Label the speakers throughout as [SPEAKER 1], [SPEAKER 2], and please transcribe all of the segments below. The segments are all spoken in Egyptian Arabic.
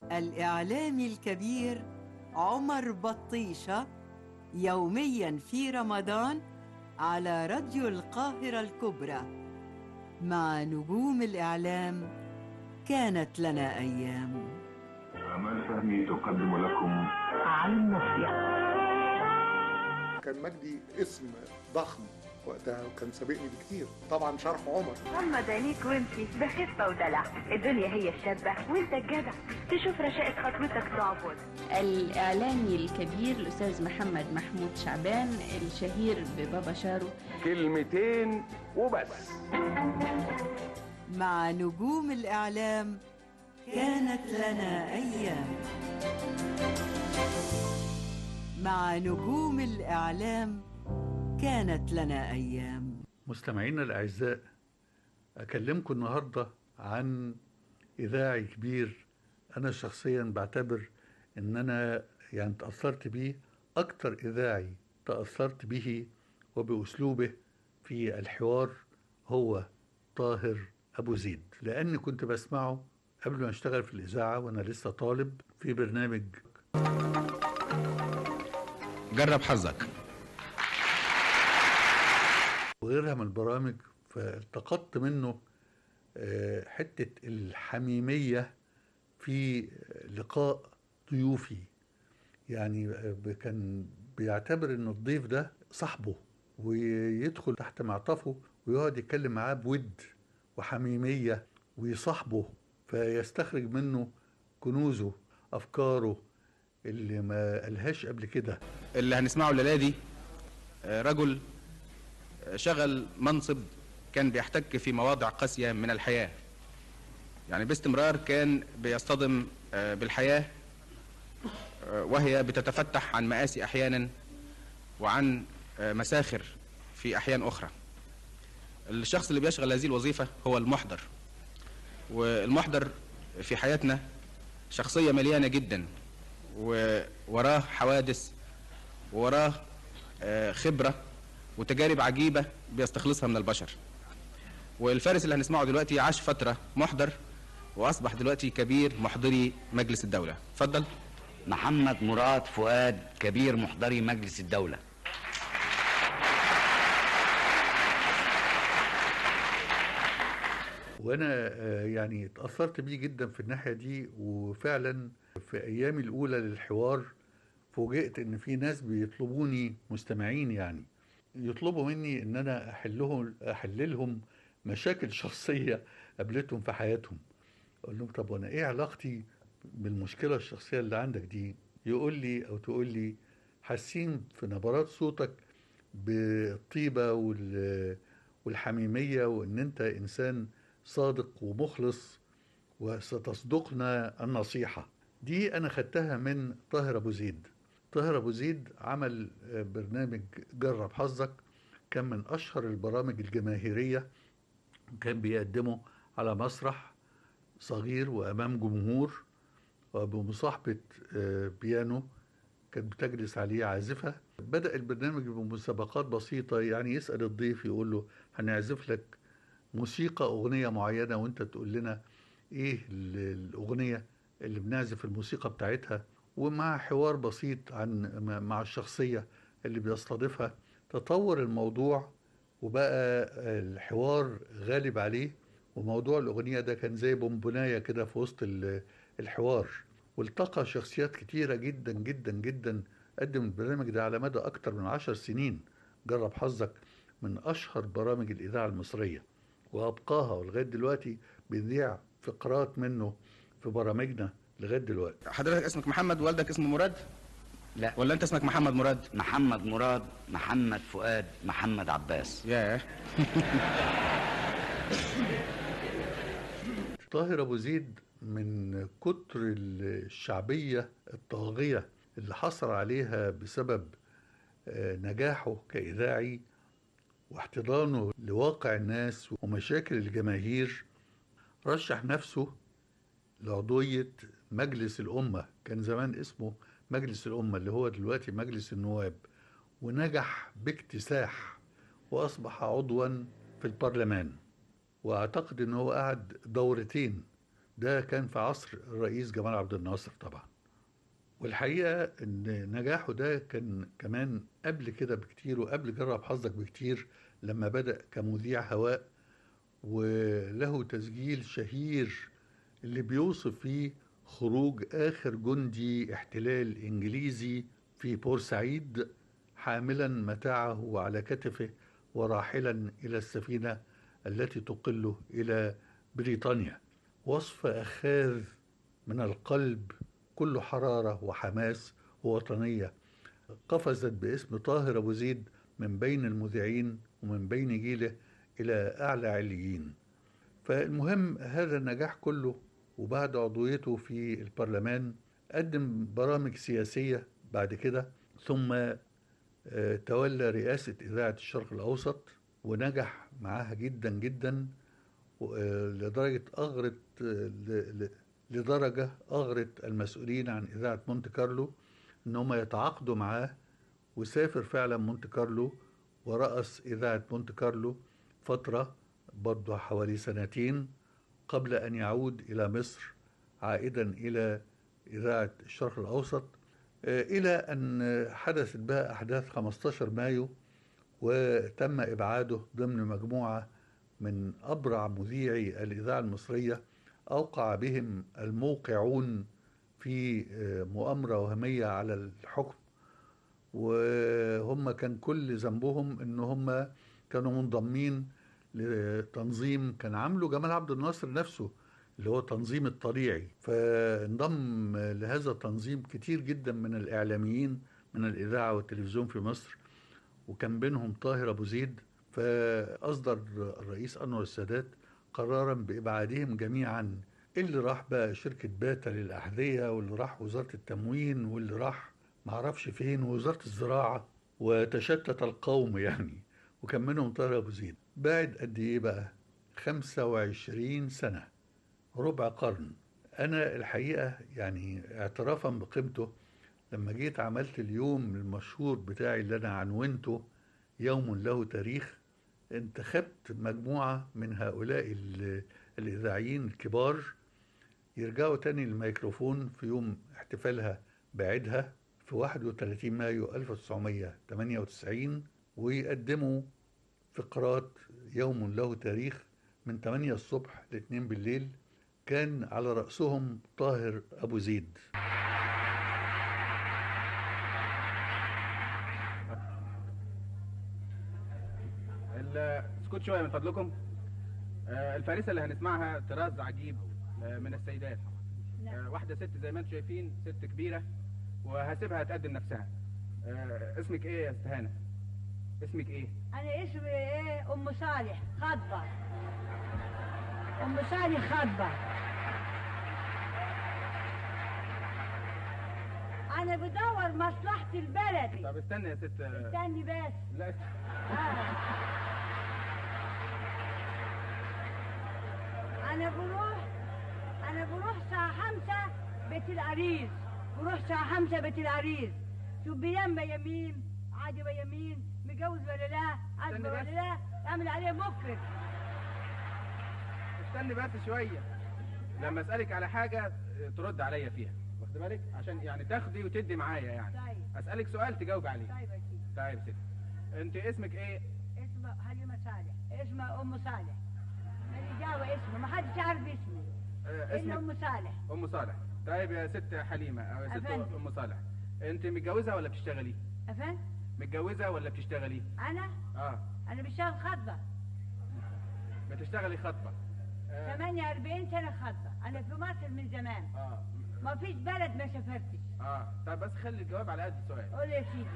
[SPEAKER 1] الإعلامي الكبير عمر بطيشة يوميا في رمضان على راديو القاهرة الكبرى مع نجوم الإعلام كانت لنا أيام
[SPEAKER 2] آمال فهمي تقدم لكم
[SPEAKER 3] عن النصيحة
[SPEAKER 4] كان مجدي اسم ضخم وقتها وكان سابقني بكتير طبعا شرح عمر
[SPEAKER 3] غمض عينيك وامشي بخفة ودلع الدنيا هي الشابة وانت الجدع تشوف رشاقة خطوتك تعبد
[SPEAKER 5] الإعلامي الكبير الأستاذ محمد محمود شعبان الشهير ببابا شارو
[SPEAKER 6] كلمتين وبس
[SPEAKER 1] مع نجوم الإعلام كانت لنا أيام مع نجوم الإعلام كانت لنا أيام
[SPEAKER 7] مستمعينا الأعزاء أكلمكم النهاردة عن إذاعي كبير أنا شخصيا بعتبر إن أنا يعني تأثرت بيه أكتر إذاعي تأثرت به وبأسلوبه في الحوار هو طاهر أبو زيد لأني كنت بسمعه قبل ما أشتغل في الإذاعة وأنا لسه طالب في برنامج
[SPEAKER 8] جرب حظك
[SPEAKER 7] وغيرها من البرامج فالتقطت منه آه، حتة الحميمية في لقاء ضيوفي يعني آه، كان بيعتبر ان الضيف ده صاحبه ويدخل تحت معطفه ويقعد يتكلم معاه بود وحميمية ويصاحبه فيستخرج منه كنوزه أفكاره اللي ما قالهاش قبل كده
[SPEAKER 8] اللي هنسمعه الليله دي آه، رجل آه، شغل منصب كان بيحتك في مواضع قاسيه من الحياه يعني باستمرار كان بيصطدم آه، بالحياه آه، وهي بتتفتح عن مآسي احيانا وعن آه، مساخر في احيان اخرى الشخص اللي بيشغل هذه الوظيفه هو المحضر والمحضر في حياتنا شخصيه مليانه جدا ووراه حوادث ووراه آه، خبرة وتجارب عجيبة بيستخلصها من البشر والفارس اللي هنسمعه دلوقتي عاش فترة محضر وأصبح دلوقتي كبير محضري مجلس الدولة اتفضل
[SPEAKER 9] محمد مراد فؤاد كبير محضري مجلس الدولة
[SPEAKER 7] وانا آه، يعني اتاثرت بيه جدا في الناحيه دي وفعلا في ايامي الاولى للحوار فوجئت ان في ناس بيطلبوني مستمعين يعني يطلبوا مني ان انا احلهم احللهم مشاكل شخصيه قابلتهم في حياتهم اقول لهم طب وانا ايه علاقتي بالمشكله الشخصيه اللي عندك دي يقول لي او تقول لي حاسين في نبرات صوتك بالطيبه وال والحميميه وان انت انسان صادق ومخلص وستصدقنا النصيحة دي أنا خدتها من طاهر أبو زيد طاهر أبو زيد عمل آه، برنامج جرب حظك كان من أشهر البرامج الجماهيرية كان بيقدمه على مسرح صغير وأمام جمهور وبمصاحبة آه، بيانو كانت بتجلس عليه عازفة بدأ البرنامج بمسابقات بسيطة يعني يسأل الضيف يقول له هنعزف لك موسيقى أغنية معينة وأنت تقول لنا إيه ال- الأغنية اللي بنعزف الموسيقى بتاعتها ومع حوار بسيط عن مع الشخصية اللي بيستضيفها تطور الموضوع وبقى الحوار غالب عليه وموضوع الأغنية ده كان زي بونبوناية كده في وسط ال- الحوار والتقى شخصيات كتيرة جدا جدا جدا قدم البرنامج ده على مدى أكتر من عشر سنين جرب حظك من أشهر برامج الإذاعة المصرية وأبقاها ولغاية دلوقتي بنذيع فقرات منه في برامجنا لغاية دلوقتي
[SPEAKER 8] حضرتك اسمك محمد والدك اسمه مراد
[SPEAKER 9] لا
[SPEAKER 8] ولا أنت اسمك محمد مراد
[SPEAKER 9] محمد مراد محمد فؤاد محمد عباس
[SPEAKER 8] ياه
[SPEAKER 7] طاهر أبو زيد من كتر الشعبية الطاغية اللي حصل عليها بسبب آه، نجاحه كإذاعي واحتضانه لواقع الناس ومشاكل الجماهير رشح نفسه لعضوية مجلس الأمة كان زمان اسمه مجلس الأمة اللي هو دلوقتي مجلس النواب ونجح باكتساح وأصبح عضوا في البرلمان واعتقد ان هو قعد دورتين ده كان في عصر الرئيس جمال عبد الناصر طبعا والحقيقة إن نجاحه ده كان كمان قبل كده بكتير وقبل جرب حظك بكتير لما بدأ كمذيع هواء وله تسجيل شهير اللي بيوصف فيه خروج آخر جندي احتلال إنجليزي في بورسعيد حاملا متاعه على كتفه وراحلا إلى السفينة التي تقله إلى بريطانيا وصف أخاذ من القلب كله حرارة وحماس ووطنية قفزت باسم طاهر أبو زيد من بين المذيعين ومن بين جيله إلى أعلى عليين فالمهم هذا النجاح كله وبعد عضويته في البرلمان قدم برامج سياسية بعد كده ثم آه، تولى رئاسة إذاعة الشرق الأوسط ونجح معاها جدا جدا و- آه، لدرجة أغرت آه، ل- ل- لدرجة أغرت المسؤولين عن إذاعة مونte كارلو إن هم يتعاقدوا معاه وسافر فعلا مونte كارلو ورأس إذاعة مونte كارلو فترة برضه حوالي سنتين قبل أن يعود إلى مصر عائدا إلى إذاعة الشرق الأوسط آه، إلى أن حدثت بقى أحداث 15 مايو وتم إبعاده ضمن مجموعة من أبرع مذيعي الإذاعة المصرية أوقع بهم الموقعون في آه، مؤامرة وهمية على الحكم وهم كان كل ذنبهم ان هم كانوا منضمين لتنظيم كان عامله جمال عبد الناصر نفسه اللي هو تنظيم الطليعي فانضم لهذا التنظيم كتير جدا من الاعلاميين من الاذاعه والتلفزيون في مصر وكان بينهم طاهر ابو زيد فاصدر الرئيس انور السادات قرارا بابعادهم جميعا اللي راح بقى شركه باتا للاحذيه واللي راح وزاره التموين واللي راح معرفش فين ووزاره الزراعه وتشتت القوم يعني وكان منهم طاهر ابو زيد بعد قد ايه بقى 25 سنه ربع قرن انا الحقيقه يعني اعترافا بقيمته لما جيت عملت اليوم المشهور بتاعي اللي انا عنونته يوم له تاريخ انتخبت مجموعه من هؤلاء ال- الاذاعيين الكبار يرجعوا تاني للميكروفون في يوم احتفالها بعيدها في 31 مايو 1998 ويقدموا فقرات يوم له تاريخ من 8 الصبح ل 2 بالليل كان على رأسهم طاهر أبو زيد
[SPEAKER 8] ال- اسكت شويه من فضلكم آه، الفارسه اللي هنسمعها طراز عجيب آه، من السيدات آه، واحده ست زي ما انتم شايفين ست كبيره وهسيبها تقدم نفسها آه، اسمك ايه يا استهانه اسمك ايه
[SPEAKER 10] انا اسمي ايه ام صالح خضبه ام صالح خضبه انا بدور مصلحه البلد
[SPEAKER 8] طب استنى يا ست آه،
[SPEAKER 10] استني بس
[SPEAKER 8] لا
[SPEAKER 10] آه. انا بروح انا بروح الساعه خمسة بيت العريس بروح الساعه خمسة بيت العريس شوف بينام يمين عادي يمين متجوز ولا لا عاجبه
[SPEAKER 8] استني
[SPEAKER 10] ولا
[SPEAKER 8] بس.
[SPEAKER 10] لا اعمل عليه مكر
[SPEAKER 8] استني بس شويه لما اسالك على حاجه آه، ترد عليا فيها واخد بالك عشان يعني تاخدي وتدي معايا يعني
[SPEAKER 10] طيب
[SPEAKER 8] اسالك سؤال تجاوب عليه
[SPEAKER 10] طيب يا سيدي
[SPEAKER 8] طيب ست انت اسمك ايه
[SPEAKER 10] اسمه حليمه صالح اسمها ام صالح مالي دعوه اسمه ما حدش يعرف اسمي
[SPEAKER 8] آه،
[SPEAKER 10] الا
[SPEAKER 8] اسمك
[SPEAKER 10] ام صالح
[SPEAKER 8] ام صالح طيب يا ست حليمه او يا ست
[SPEAKER 10] أفندم.
[SPEAKER 8] ام صالح انت متجوزه ولا بتشتغلي
[SPEAKER 10] افهم
[SPEAKER 8] متجوزه ولا بتشتغلي
[SPEAKER 10] انا
[SPEAKER 8] اه
[SPEAKER 10] انا بشتغل خطبه
[SPEAKER 8] بتشتغلي خطبه اه
[SPEAKER 10] 48 سنه خطبه انا في مصر من زمان
[SPEAKER 8] اه,
[SPEAKER 10] ما فيش بلد ما سافرتش
[SPEAKER 8] آه. طيب بس خلي الجواب على قد السؤال
[SPEAKER 10] قول يا سيدي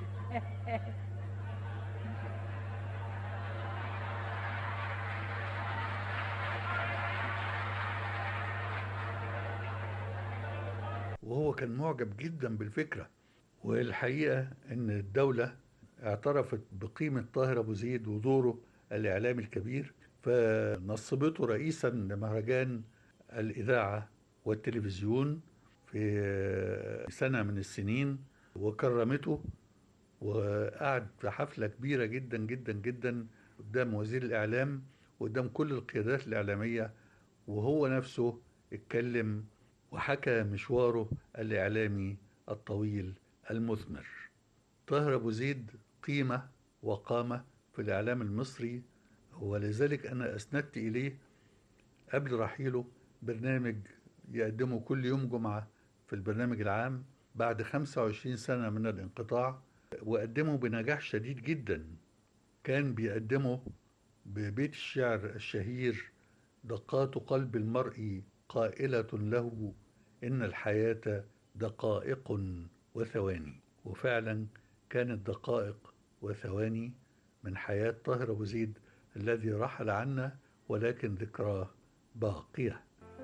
[SPEAKER 7] وهو كان معجب جدا بالفكرة والحقيقة أن الدولة اعترفت بقيمة طاهر أبو زيد ودوره الإعلامي الكبير فنصبته رئيسا لمهرجان الإذاعة والتلفزيون في سنة من السنين وكرمته وقعد في حفلة كبيرة جدا جدا جدا قدام وزير الإعلام وقدام كل القيادات الإعلامية وهو نفسه اتكلم وحكى مشواره الإعلامي الطويل المثمر طاهر أبو زيد قيمة وقامة في الإعلام المصري ولذلك أنا أسندت إليه قبل رحيله برنامج يقدمه كل يوم جمعة في البرنامج العام بعد 25 سنة من الانقطاع وقدمه بنجاح شديد جدا كان بيقدمه ببيت الشعر الشهير دقات قلب المرء قائلة له إن الحياة دقائق وثواني وفعلا كانت دقائق وثواني من حياة طاهر أبو زيد الذي رحل عنا ولكن ذكراه باقية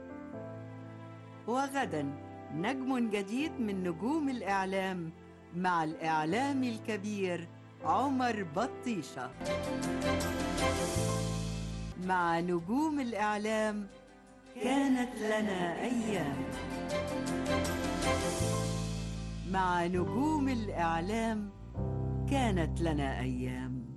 [SPEAKER 1] وغدا نجم جديد من نجوم الإعلام مع الإعلامي الكبير عمر بطيشة مع نجوم الإعلام كانت لنا أيام مع نجوم الإعلام كانت لنا أيام